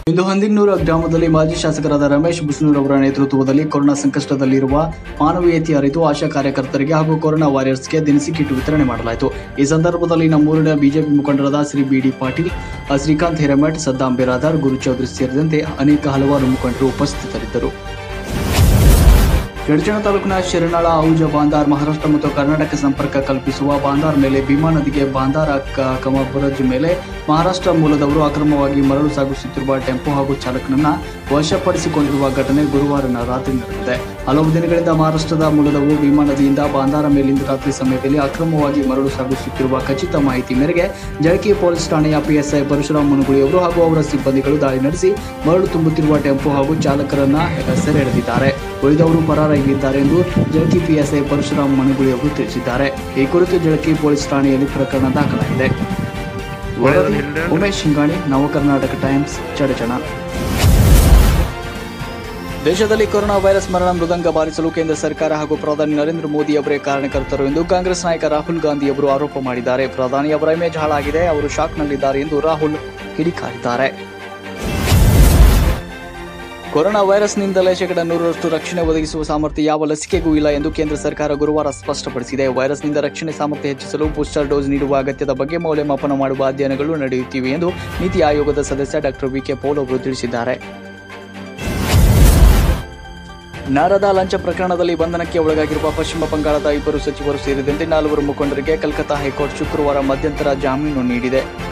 ಇಂದು ಹಂದಿಗ್ನೂರ ಗ್ರಾಮದಲ್ಲಿ ಮಾಜಿ ಶಾಸಕರಾದ ರಮೇಶ್ ಬುಸ್ನೂರ್ ಅವರ ನೇತೃತ್ವದಲ್ಲಿ ಕೊರೋನಾ ಸಂಕಷ್ಟದಲ್ಲಿರುವ ಮಾನವೀಯತೆ ಅರಿತು ಆಶಾ ಕಾರ್ಯಕರ್ತರಿಗೆ ಹಾಗೂ ಕೊರೋನಾ ವಾರಿಯರ್ಸ್ಗೆ ದಿನಸಿ ಕಿಟ್ ವಿತರಣೆ ಮಾಡಲಾಯಿತು ಈ ಸಂದರ್ಭದಲ್ಲಿ ನಮ್ಮೂರಿನ ಬಿಜೆಪಿ ಮುಖಂಡರಾದ ಶ್ರೀ ಬಿಡಿ ಪಾಟೀಲ್ ಶ್ರೀಕಾಂತ್ ಹಿರೇಮಠ್ ಸದ್ದಾಂ ಬಿರಾದಾರ್ ಗುರು ಚೌಧರಿ ಸೇರಿದಂತೆ ಅನೇಕ ಹಲವಾರು ಮುಖಂಡರು ಉಪಸ್ಥಿತರಿದ್ದರು ಯಡಚಣ ತಾಲೂಕಿನ ಶಿರನಾಳ ಔಜ ಬಾಂದಾರ್ ಮಹಾರಾಷ್ಟ್ರ ಮತ್ತು ಕರ್ನಾಟಕ ಸಂಪರ್ಕ ಕಲ್ಪಿಸುವ ಬಾಂದಾರ್ ಮೇಲೆ ಭೀಮಾ ನದಿಗೆ ಬಾಂದಾರ್ ಕ- ಕಮಬರಜ್ ಮೇಲೆ ಮಹಾರಾಷ್ಟ್ರ ಮೂಲದವರು ಅಕ್ರಮವಾಗಿ ಮರಳು ಸಾಗಿಸುತ್ತಿರುವ ಟೆಂಪೋ ಹಾಗೂ ಚಾಲಕನನ್ನ ವಶಪಡಿಸಿಕೊಂಡಿರುವ ಘಟನೆ ಗುರುವಾರ ರಾತ್ರಿ ನಡೆದಿದೆ ಹಲವು ದಿನಗಳಿಂದ ಮಹಾರಾಷ್ಟ್ರದ ಮೂಲದವರು ಭೀಮಾ ನದಿಯಿಂದ ಬಾಂದಾರ ಮೇಲಿಂದ ರಾತ್ರಿ ಸಮಯದಲ್ಲಿ ಅಕ್ರಮವಾಗಿ ಮರಳು ಸಾಗಿಸುತ್ತಿರುವ ಖಚಿತ ಮಾಹಿತಿ ಮೇರೆಗೆ ಜಳಕಿ ಪೊಲೀಸ್ ಠಾಣೆಯ ಪಿಎಸ್ಐ ಪರಶುರಾಮ್ ಮುನುಗುಳಿ ಅವರು ಹಾಗೂ ಅವರ ಸಿಬ್ಬಂದಿಗಳು ದಾಳಿ ನಡೆಸಿ ಮರಳು ತುಂಬುತ್ತಿರುವ ಟೆಂಪೋ ಹಾಗೂ ಚಾಲಕರನ್ನ ಸೆರೆ ಹಿಡಿದಿದ್ದಾರೆ ಉಳಿದವರು ಪರಾರಾಗಿದ್ದಾರೆ ಎಂದು ಜಳಕಿ ಪಿಎಸ್ಐ ಪರಶುರಾಮ್ ಮನುಗುಳಿ ಅವರು ತಿಳಿಸಿದ್ದಾರೆ ಈ ಕುರಿತು ಜಳಕಿ ಪೊಲೀಸ್ ಠಾಣೆಯಲ್ಲಿ ಪ್ರಕರಣ ದಾಖಲಾಗಿದೆ ವರದಿ ಉಮೇಶ್ ಶಿಂಗಾಣಿ ನವ ಕರ್ನಾಟಕ ಟೈಮ್ಸ್ ಚಡಚಣ ದೇಶದಲ್ಲಿ ಕೊರೋನಾ ವೈರಸ್ ಮರಣ ಮೃದಂಗ ಬಾರಿಸಲು ಕೇಂದ್ರ ಸರ್ಕಾರ ಹಾಗೂ ಪ್ರಧಾನಿ ನರೇಂದ್ರ ಮೋದಿ ಅವರೇ ಕಾರಣಕರ್ತರು ಎಂದು ಕಾಂಗ್ರೆಸ್ ನಾಯಕ ರಾಹುಲ್ ಗಾಂಧಿ ಅವರು ಆರೋಪ ಮಾಡಿದ್ದಾರೆ ಪ್ರಧಾನಿ ಅವರ ಇಮೇಜ್ ಹಾಳಾಗಿದೆ ಅವರು ಶಾಕ್ನಲ್ಲಿದ್ದಾರೆ ಎಂದು ರಾಹುಲ್ ಕಿಡಿಕಾರಿದ್ದಾರೆ ಕೊರೋನಾ ವೈರಸ್ನಿಂದಲೇ ಶೇಕಡ ನೂರರಷ್ಟು ರಕ್ಷಣೆ ಒದಗಿಸುವ ಸಾಮರ್ಥ್ಯ ಯಾವ ಲಸಿಕೆಗೂ ಇಲ್ಲ ಎಂದು ಕೇಂದ್ರ ಸರ್ಕಾರ ಗುರುವಾರ ಸ್ಪಷ್ಟಪಡಿಸಿದೆ ವೈರಸ್ನಿಂದ ರಕ್ಷಣೆ ಸಾಮರ್ಥ್ಯ ಹೆಚ್ಚಿಸಲು ಬೂಸ್ಟರ್ ಡೋಸ್ ನೀಡುವ ಅಗತ್ಯದ ಬಗ್ಗೆ ಮೌಲ್ಯಮಾಪನ ಮಾಡುವ ಅಧ್ಯಯನಗಳು ನಡೆಯುತ್ತಿವೆ ಎಂದು ನೀತಿ ಆಯೋಗದ ಸದಸ್ಯ ಡಾಕ್ಟರ್ ವಿಕೆ ಪೌಲ್ ಅವರು ತಿಳಿಸಿದ್ದಾರೆ ನಾರದ ಲಂಚ ಪ್ರಕರಣದಲ್ಲಿ ಬಂಧನಕ್ಕೆ ಒಳಗಾಗಿರುವ ಪಶ್ಚಿಮ ಬಂಗಾಳದ ಇಬ್ಬರು ಸಚಿವರು ಸೇರಿದಂತೆ ನಾಲ್ವರು ಮುಖಂಡರಿಗೆ ಕಲ್ಕತ್ತಾ ಹೈಕೋರ್ಟ್ ಶುಕ್ರವಾರ ಮಧ್ಯಂತರ ಜಾಮೀನು ನೀಡಿದೆ